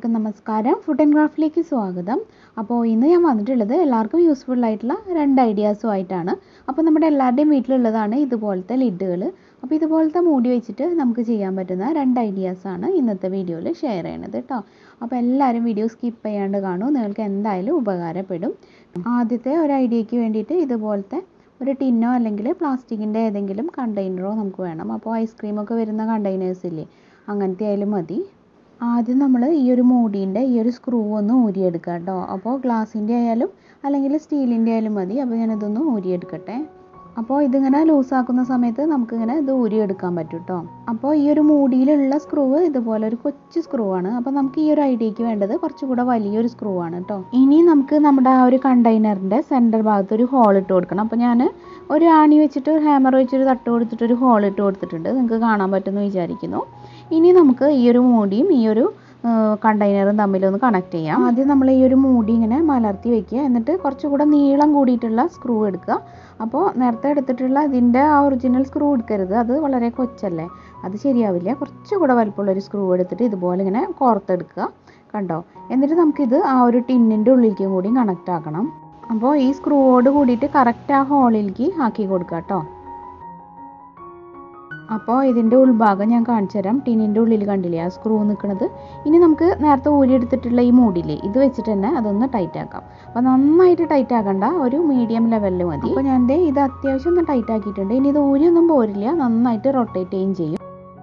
എല്ലാവർക്കും നമസ്കാരം food and ക്രാഫ്റ്റിലേക്ക് സ്വാഗതം അപ്പോൾ ഇന്ന് ഞാൻ വന്നിട്ടുള്ളത് എല്ലാവർക്കും യൂസ്ഫുൾ ആയിട്ടുള്ള രണ്ട് ഐഡിയാസും ആയിട്ടാണ് അപ്പോൾ നമ്മുടെ എല്ലാവരുടെയും വീട്ടിലുള്ളതാണ് ഇതുപോലത്തെ ലിഡുകൾ അപ്പോൾ ഇതുപോലത്തെ മൂടി വെച്ചിട്ട് നമുക്ക് ചെയ്യാൻ പറ്റുന്ന രണ്ട് ഐഡിയാസാണ് ഇന്നത്തെ വീഡിയോയിൽ ഷെയർ ചെയ്യണത് കേട്ടോ അപ്പോൾ എല്ലാവരും വീഡിയോ സ്കിപ്പ് ചെയ്യാണ്ട് കാണൂ നിങ്ങൾക്ക് എന്തായാലും ഉപകാരപ്പെടും ആദ്യത്തെ ഒരു ഐഡിയയ്ക്ക് വേണ്ടിയിട്ട് ഇതുപോലത്തെ ഒരു ടിന്നോ അല്ലെങ്കിൽ പ്ലാസ്റ്റിക്കിൻ്റെ ഏതെങ്കിലും കണ്ടെയ്നറോ നമുക്ക് വേണം അപ്പോൾ ഐസ്ക്രീമൊക്കെ വരുന്ന കണ്ടെയ്നേഴ്സ് ഇല്ലേ അങ്ങനത്തെ ആയാലും മതി ആദ്യം നമ്മൾ ഈ ഒരു മൂടീൻ്റെ ഈ ഒരു സ്ക്രൂ ഒന്ന് ഊരിയെടുക്കുക കേട്ടോ അപ്പോൾ ഗ്ലാസിൻ്റെ ആയാലും അല്ലെങ്കിൽ സ്റ്റീലിൻ്റെ ആയാലും മതി അപ്പോൾ ഞാനിതൊന്ന് ഊരിയെടുക്കട്ടെ അപ്പോൾ ഇതിങ്ങനെ ലൂസാക്കുന്ന സമയത്ത് നമുക്കിങ്ങനെ ഇത് ഊരിയെടുക്കാൻ പറ്റും കേട്ടോ അപ്പോൾ ഈ ഒരു മൂടിയിലുള്ള സ്ക്രൂ ഇതുപോലെ ഒരു കൊച്ചു സ്ക്രൂ ആണ് അപ്പോൾ നമുക്ക് ഈ ഒരു ഐഡിയക്ക് വേണ്ടത് കുറച്ചുകൂടെ വലിയൊരു സ്ക്രൂ ആണ് കേട്ടോ ഇനി നമുക്ക് നമ്മുടെ ആ ഒരു കണ്ടെയ്നറിൻ്റെ സെൻറ്റർ ഭാഗത്ത് ഒരു ഹോൾ ഇട്ട് കൊടുക്കണം അപ്പോൾ ഞാൻ ഒരു ആണി വെച്ചിട്ട് ഹാമർ വെച്ചിട്ട് തട്ട് കൊടുത്തിട്ട് ഒരു ഹോൾ ഇട്ട് കൊടുത്തിട്ടുണ്ട് നിങ്ങൾക്ക് കാണാൻ പറ്റുമെന്ന് വിചാരിക്കുന്നു ഇനി നമുക്ക് ഈ ഒരു മൂടിയും ഈ ഒരു കണ്ടെയ്നറും തമ്മിലൊന്ന് കണക്ട് ചെയ്യാം ആദ്യം നമ്മൾ ഈ ഒരു മൂടി ഇങ്ങനെ മലർത്തി വെക്കുക എന്നിട്ട് കുറച്ചുകൂടെ നീളം കൂടിയിട്ടുള്ള സ്ക്രൂ എടുക്കുക അപ്പോൾ നേരത്തെ എടുത്തിട്ടുള്ള ഇതിൻ്റെ ആ ഒറിജിനൽ സ്ക്രൂ എടുക്കരുത് അത് വളരെ കൊച്ചല്ലേ അത് ശരിയാവില്ല കുറച്ചുകൂടെ വലുപ്പമുള്ള ഒരു സ്ക്രൂ എടുത്തിട്ട് ഇതുപോലെ ഇങ്ങനെ കോർത്തെടുക്കുക കണ്ടോ എന്നിട്ട് നമുക്കിത് ആ ഒരു ടിന്നിൻ്റെ ഉള്ളിലേക്കും കൂടി കണക്റ്റ് ആക്കണം അപ്പോൾ ഈ സ്ക്രൂവോട് കൂടിയിട്ട് കറക്റ്റ് ആ ഹോളിലേക്ക് ആക്കി കൊടുക്കുക കേട്ടോ അപ്പോൾ ഇതിൻ്റെ ഉൾഭാഗം ഞാൻ കാണിച്ചു തരാം ടിന്നിൻ്റെ ഉള്ളിൽ കണ്ടില്ലേ ആ സ്ക്രൂ നിൽക്കുന്നത് ഇനി നമുക്ക് നേരത്തെ ഊരിയെടുത്തിട്ടുള്ള ഈ മൂടില്ലേ ഇത് വെച്ചിട്ട് തന്നെ അതൊന്ന് ടൈറ്റ് ആക്കാം അപ്പോൾ നന്നായിട്ട് ടൈറ്റ് ആക്കണ്ട ഒരു മീഡിയം ലെവലിൽ മതി അപ്പോൾ ഞാൻ ദേ ഇത് അത്യാവശ്യം ഒന്ന് ടൈറ്റ് ആക്കിയിട്ടുണ്ട് ഇനി ഇത് ഊരിയൊന്നും പോരില്ല നന്നായിട്ട് റൊട്ടേറ്റ് ചെയ്യുകയും ചെയ്യും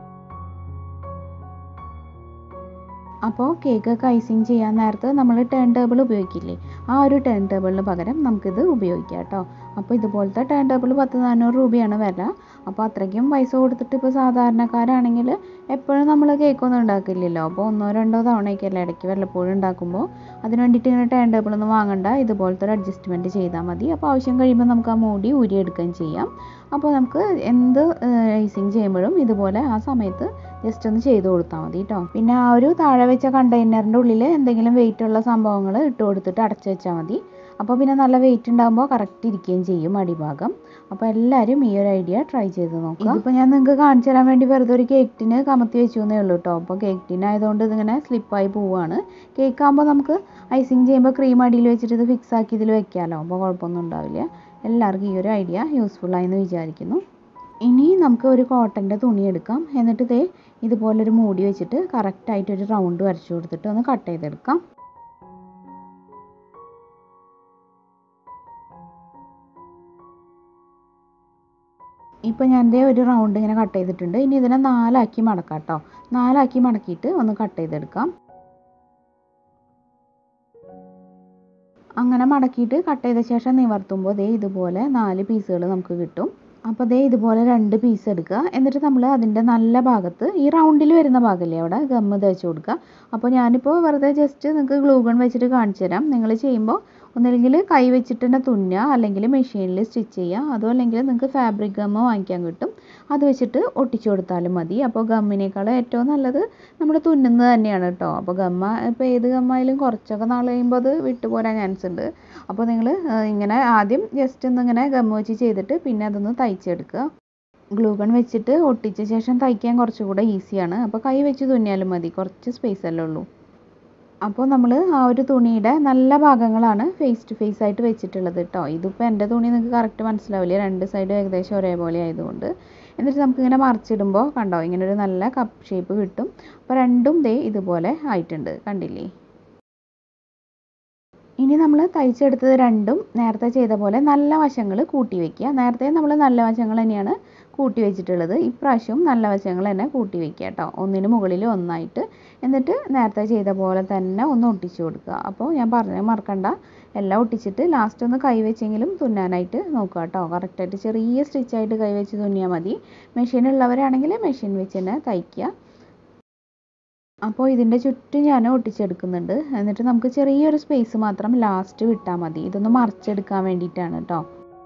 അപ്പോൾ കേക്കൊക്കെ ഐസിങ് ചെയ്യാൻ നേരത്ത് നമ്മൾ ടേൺ ടേബിൾ ഉപയോഗിക്കില്ലേ ആ ഒരു ടേൺ ടേബിളിന് പകരം നമുക്കിത് ഉപയോഗിക്കാം കേട്ടോ അപ്പോൾ ഇതുപോലത്തെ ടേൺ ടേബിൾ പത്ത് നാനൂറ് രൂപയാണ് വില അപ്പോൾ അത്രയ്ക്കും പൈസ കൊടുത്തിട്ട് ഇപ്പോൾ സാധാരണക്കാരാണെങ്കിൽ എപ്പോഴും നമ്മൾ കേക്കൊന്നും ഉണ്ടാക്കില്ലല്ലോ അപ്പോൾ ഒന്നോ രണ്ടോ തവണയൊക്കെയല്ലേ ഇടയ്ക്ക് വല്ലപ്പോഴും ഉണ്ടാക്കുമ്പോൾ അതിന് വേണ്ടിയിട്ട് ഇങ്ങനെ ടേൺ ടേബിൾ ഒന്നും വാങ്ങണ്ട ഇതുപോലത്തെ ഒരു അഡ്ജസ്റ്റ്മെൻറ്റ് ചെയ്താൽ മതി അപ്പോൾ ആവശ്യം കഴിയുമ്പോൾ നമുക്ക് ആ മൂടി ഊരിയെടുക്കുകയും ചെയ്യാം അപ്പോൾ നമുക്ക് എന്ത് ഐസിങ് ചെയ്യുമ്പോഴും ഇതുപോലെ ആ സമയത്ത് ജസ്റ്റ് ഒന്ന് ചെയ്ത് കൊടുത്താൽ മതി കേട്ടോ പിന്നെ ആ ഒരു താഴെ വെച്ച കണ്ടെയ്നറിൻ്റെ ഉള്ളിൽ എന്തെങ്കിലും വെയിറ്റ് ഉള്ള സംഭവങ്ങൾ ഇട്ട് കൊടുത്തിട്ട് അടച്ചു വെച്ചാൽ മതി അപ്പോൾ പിന്നെ നല്ല വെയിറ്റ് ഉണ്ടാകുമ്പോൾ കറക്റ്റ് ഇരിക്കുകയും ചെയ്യും അടിഭാഗം അപ്പോൾ എല്ലാവരും ഈ ഒരു ഐഡിയ ട്രൈ ചെയ്ത് നോക്കുക ഇതിപ്പോൾ ഞാൻ നിങ്ങൾക്ക് കാണിച്ചു തരാൻ വേണ്ടി വെറുതെ ഒരു കേക്ക് ടിന് കമത്തി വെച്ചു എന്നേ ഉള്ളൂ കേട്ടോ അപ്പോൾ കേക്ക് ടിൻ ആയതുകൊണ്ട് ഇതിങ്ങനെ സ്ലിപ്പായി പോവുകയാണ് കേക്ക് ആകുമ്പോൾ നമുക്ക് ഐസിങ് ചെയ്യുമ്പോൾ ക്രീം അടിയിൽ വെച്ചിട്ട് ഇത് ഫിക്സ് ആക്കി ഇതിൽ വെക്കാമല്ലോ അപ്പോൾ കുഴപ്പമൊന്നും ഉണ്ടാവില്ല എല്ലാവർക്കും ഈ ഒരു ഐഡിയ യൂസ്ഫുൾ ആയെന്ന് വിചാരിക്കുന്നു ഇനി നമുക്ക് ഒരു കോട്ടൻ്റെ തുണി എടുക്കാം എന്നിട്ട് ഇതേ ഇതുപോലൊരു മൂടി വെച്ചിട്ട് കറക്റ്റായിട്ട് ഒരു റൗണ്ട് വരച്ചു കൊടുത്തിട്ട് ഒന്ന് കട്ട് ചെയ്തെടുക്കാം ഇപ്പോൾ ഞാൻ ദേ ഒരു റൗണ്ട് ഇങ്ങനെ കട്ട് ചെയ്തിട്ടുണ്ട് ഇനി ഇതിനെ നാലാക്കി മടക്കാം കേട്ടോ നാലാക്കി മടക്കിയിട്ട് ഒന്ന് കട്ട് ചെയ്തെടുക്കാം അങ്ങനെ മടക്കിയിട്ട് കട്ട് ചെയ്ത ശേഷം നിവർത്തുമ്പോൾ ദേ ഇതുപോലെ നാല് പീസുകൾ നമുക്ക് കിട്ടും അപ്പോൾ ദേ ഇതുപോലെ രണ്ട് പീസ് എടുക്കുക എന്നിട്ട് നമ്മൾ അതിൻ്റെ നല്ല ഭാഗത്ത് ഈ റൗണ്ടിൽ വരുന്ന ഭാഗമല്ലേ അവിടെ ഗമ്മ് തേച്ച് കൊടുക്കുക അപ്പോൾ ഞാനിപ്പോൾ വെറുതെ ജസ്റ്റ് നിങ്ങൾക്ക് ഗ്ലൂഗൺ വെച്ചിട്ട് കാണിച്ചു തരാം നിങ്ങൾ ചെയ്യുമ്പോൾ ഒന്നല്ലെങ്കിൽ കൈ വെച്ചിട്ട് തന്നെ തുന്നുക അല്ലെങ്കിൽ മെഷീനിൽ സ്റ്റിച്ച് ചെയ്യുക അതോ അല്ലെങ്കിൽ നിങ്ങൾക്ക് ഫാബ്രിക് ഗമ്മ് വാങ്ങിക്കാൻ കിട്ടും അത് വെച്ചിട്ട് ഒട്ടിച്ചു കൊടുത്താലും മതി അപ്പോൾ ഗമ്മിനേക്കാൾ ഏറ്റവും നല്ലത് നമ്മൾ തുന്നുന്നത് തന്നെയാണ് കേട്ടോ അപ്പോൾ ഗമ്മ ഇപ്പോൾ ഏത് ഗമ്മായാലും കുറച്ചൊക്കെ നാൾ കഴിയുമ്പോൾ അത് വിട്ടുപോരാൻ ചാൻസ് ഉണ്ട് അപ്പോൾ നിങ്ങൾ ഇങ്ങനെ ആദ്യം ജസ്റ്റ് ഒന്നിങ്ങനെ ഗമ്മ് വെച്ച് ചെയ്തിട്ട് പിന്നെ അതൊന്ന് തയ്ച്ചെടുക്കുക ഗ്ലൂഗൺ വെച്ചിട്ട് ഒട്ടിച്ച ശേഷം തയ്ക്കാൻ കുറച്ചുകൂടെ ഈസിയാണ് അപ്പോൾ കൈ വെച്ച് തുന്നിയാലും മതി കുറച്ച് സ്പേസ് അല്ലേ ഉള്ളൂ അപ്പോൾ നമ്മൾ ആ ഒരു തുണിയുടെ നല്ല ഭാഗങ്ങളാണ് ഫേസ് ടു ഫേസ് ആയിട്ട് വെച്ചിട്ടുള്ളത് കേട്ടോ ഇതിപ്പോൾ എൻ്റെ തുണി നിങ്ങൾക്ക് കറക്റ്റ് മനസ്സിലാവില്ല രണ്ട് സൈഡും ഏകദേശം ഒരേപോലെ ആയതുകൊണ്ട് എന്നിട്ട് നമുക്കിങ്ങനെ മറിച്ചിടുമ്പോൾ കണ്ടോ ഇങ്ങനെ ഒരു നല്ല കപ്പ് ഷേപ്പ് കിട്ടും അപ്പോൾ രണ്ടും ദേ ഇതുപോലെ ആയിട്ടുണ്ട് കണ്ടില്ലേ ഇനി നമ്മൾ തയ്ച്ചെടുത്തത് രണ്ടും നേരത്തെ ചെയ്ത പോലെ നല്ല വശങ്ങൾ കൂട്ടി വയ്ക്കുക നേരത്തെ നമ്മൾ നല്ല വശങ്ങൾ തന്നെയാണ് കൂട്ടി വെച്ചിട്ടുള്ളത് ഇപ്രാവശ്യവും നല്ല വശങ്ങൾ തന്നെ കൂട്ടി വയ്ക്കുക കേട്ടോ ഒന്നിന് മുകളിൽ ഒന്നായിട്ട് എന്നിട്ട് നേരത്തെ ചെയ്ത പോലെ തന്നെ ഒന്ന് ഒട്ടിച്ചു കൊടുക്കുക അപ്പോൾ ഞാൻ പറഞ്ഞത് മറക്കണ്ട എല്ലാം ഒട്ടിച്ചിട്ട് ലാസ്റ്റ് ഒന്ന് കൈ വെച്ചെങ്കിലും തുന്നാനായിട്ട് നോക്കുക കേട്ടോ കറക്റ്റായിട്ട് ചെറിയ സ്റ്റിച്ചായിട്ട് കൈ വെച്ച് തുന്നിയാൽ മതി മെഷീൻ ഉള്ളവരാണെങ്കിൽ മെഷീൻ വെച്ച് തന്നെ തയ്ക്കുക അപ്പോൾ ഇതിൻ്റെ ചുറ്റും ഞാൻ ഒട്ടിച്ചെടുക്കുന്നുണ്ട് എന്നിട്ട് നമുക്ക് ചെറിയൊരു സ്പേസ് മാത്രം ലാസ്റ്റ് വിട്ടാൽ മതി ഇതൊന്ന് മറിച്ചെടുക്കാൻ വേണ്ടിയിട്ടാണ് കേട്ടോ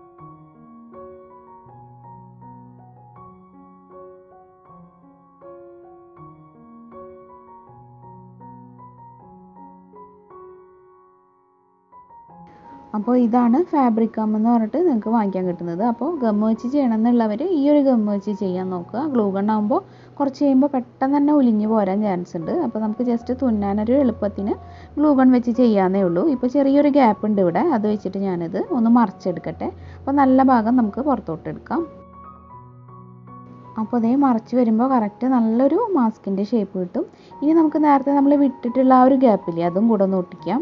അപ്പോൾ ഇതാണ് ഫാബ്രിക് ഗം എന്ന് പറഞ്ഞിട്ട് നിങ്ങൾക്ക് വാങ്ങിക്കാൻ കിട്ടുന്നത് അപ്പോൾ ഗമ്മ് വെച്ച് ചെയ്യണം എന്നുള്ളവർ ഈ ഒരു ഗമ്മ് വെച്ച് ചെയ്യാൻ നോക്കുക ഗ്ലൂ ഗൺ ആകുമ്പോൾ കുറച്ച് കഴിയുമ്പോൾ പെട്ടെന്ന് തന്നെ ഒലിഞ്ഞു പോരാൻ ചാൻസ് ഉണ്ട് അപ്പോൾ നമുക്ക് ജസ്റ്റ് തുന്നാനൊരു എളുപ്പത്തിന് ഗ്ലൂ ഗൺ വെച്ച് ചെയ്യാന്നേ ഉള്ളൂ ഇപ്പോൾ ചെറിയൊരു ഗ്യാപ്പ് ഉണ്ട് ഇവിടെ അത് വെച്ചിട്ട് ഞാനിത് ഒന്ന് മറിച്ചെടുക്കട്ടെ അപ്പോൾ നല്ല ഭാഗം നമുക്ക് പുറത്തോട്ട് എടുക്കാം അപ്പോൾ അതേ മറച്ച് വരുമ്പോൾ കറക്റ്റ് നല്ലൊരു മാസ്കിൻ്റെ ഷേപ്പ് കിട്ടും ഇനി നമുക്ക് നേരത്തെ നമ്മൾ വിട്ടിട്ടുള്ള ആ ഒരു ഗ്യാപ്പില്ലേ അതും കൂടെ ഒന്ന് ഒട്ടിക്കാം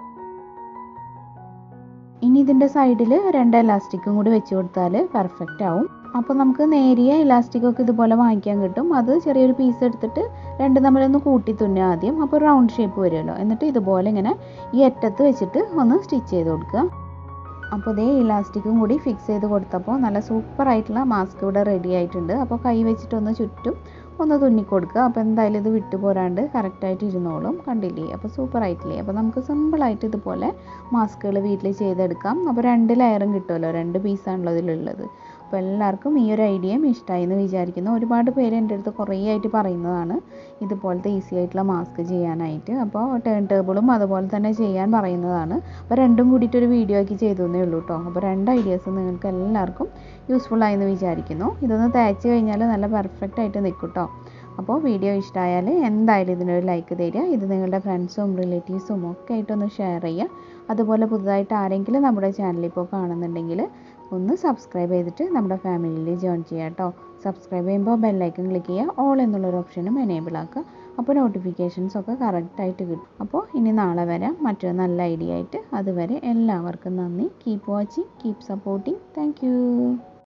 ഇനി ഇതിൻ്റെ സൈഡിൽ രണ്ട് എലാസ്റ്റിക്കും കൂടി വെച്ച് കൊടുത്താൽ പെർഫെക്റ്റ് ആവും അപ്പോൾ നമുക്ക് നേരിയ ഇലാസ്റ്റിക്കൊക്കെ ഇതുപോലെ വാങ്ങിക്കാൻ കിട്ടും അത് ചെറിയൊരു പീസ് എടുത്തിട്ട് രണ്ട് തമ്മിലൊന്ന് കൂട്ടി തുന്നുക ആദ്യം അപ്പോൾ റൗണ്ട് ഷേപ്പ് വരുമല്ലോ എന്നിട്ട് ഇതുപോലെ ഇങ്ങനെ ഈ അറ്റത്ത് വെച്ചിട്ട് ഒന്ന് സ്റ്റിച്ച് ചെയ്ത് കൊടുക്കുക അപ്പോൾ ഇതേ ഇലാസ്റ്റിക്കും കൂടി ഫിക്സ് ചെയ്ത് കൊടുത്തപ്പോൾ നല്ല സൂപ്പർ ആയിട്ടുള്ള മാസ്ക് ഇവിടെ റെഡി ആയിട്ടുണ്ട് അപ്പോൾ കൈ വെച്ചിട്ടൊന്ന് ചുറ്റും ഒന്ന് തുന്നി കൊടുക്കുക അപ്പോൾ എന്തായാലും ഇത് വിട്ടു പോരാണ്ട് കറക്റ്റായിട്ട് ഇരുന്നോളും കണ്ടില്ലേ അപ്പോൾ സൂപ്പർ ആയിട്ടില്ലേ അപ്പോൾ നമുക്ക് സിമ്പിളായിട്ട് ഇതുപോലെ മാസ്കുകൾ വീട്ടിൽ ചെയ്തെടുക്കാം അപ്പോൾ രണ്ട് ലെയറും കിട്ടുമല്ലോ രണ്ട് പീസാണല്ലോ ഇതിലുള്ളത് അപ്പോൾ എല്ലാവർക്കും ഈ ഒരു ഐഡിയയും ഇഷ്ടമായി എന്ന് വിചാരിക്കുന്നു ഒരുപാട് പേര് എൻ്റെ അടുത്ത് കുറേ ആയിട്ട് പറയുന്നതാണ് ഇതുപോലത്തെ ഈസി ആയിട്ടുള്ള മാസ്ക് ചെയ്യാനായിട്ട് അപ്പോൾ ടേൺ ടേബിളും അതുപോലെ തന്നെ ചെയ്യാൻ പറയുന്നതാണ് അപ്പോൾ രണ്ടും കൂടിയിട്ട് ഒരു വീഡിയോ ആക്കി ചെയ്തു എന്നേ ഉള്ളൂ കേട്ടോ അപ്പോൾ രണ്ട് ഐഡിയാസ് നിങ്ങൾക്ക് എല്ലാവർക്കും യൂസ്ഫുൾ ആയെന്ന് വിചാരിക്കുന്നു ഇതൊന്ന് തേച്ച് കഴിഞ്ഞാൽ നല്ല പെർഫെക്റ്റ് ആയിട്ട് നിൽക്കും കേട്ടോ അപ്പോൾ വീഡിയോ ഇഷ്ടമായാൽ എന്തായാലും ഇതിനൊരു ലൈക്ക് തരിക ഇത് നിങ്ങളുടെ ഫ്രണ്ട്സും റിലേറ്റീവ്സും ഒക്കെ ആയിട്ടൊന്ന് ഷെയർ ചെയ്യുക അതുപോലെ പുതുതായിട്ട് ആരെങ്കിലും നമ്മുടെ ചാനൽ ഇപ്പോൾ കാണുന്നുണ്ടെങ്കിൽ ഒന്ന് സബ്സ്ക്രൈബ് ചെയ്തിട്ട് നമ്മുടെ ഫാമിലിയിൽ ജോയിൻ ചെയ്യുക കേട്ടോ സബ്സ്ക്രൈബ് ചെയ്യുമ്പോൾ ബെല്ലൈക്കൺ ക്ലിക്ക് ചെയ്യുക ഓൾ എന്നുള്ളൊരു ഓപ്ഷനും എനേബിൾ ആക്കുക അപ്പോൾ നോട്ടിഫിക്കേഷൻസ് ഒക്കെ കറക്റ്റായിട്ട് കിട്ടും അപ്പോൾ ഇനി നാളെ വരാം മറ്റൊരു നല്ല ഐഡിയ ആയിട്ട് അതുവരെ എല്ലാവർക്കും നന്ദി keep watching keep supporting thank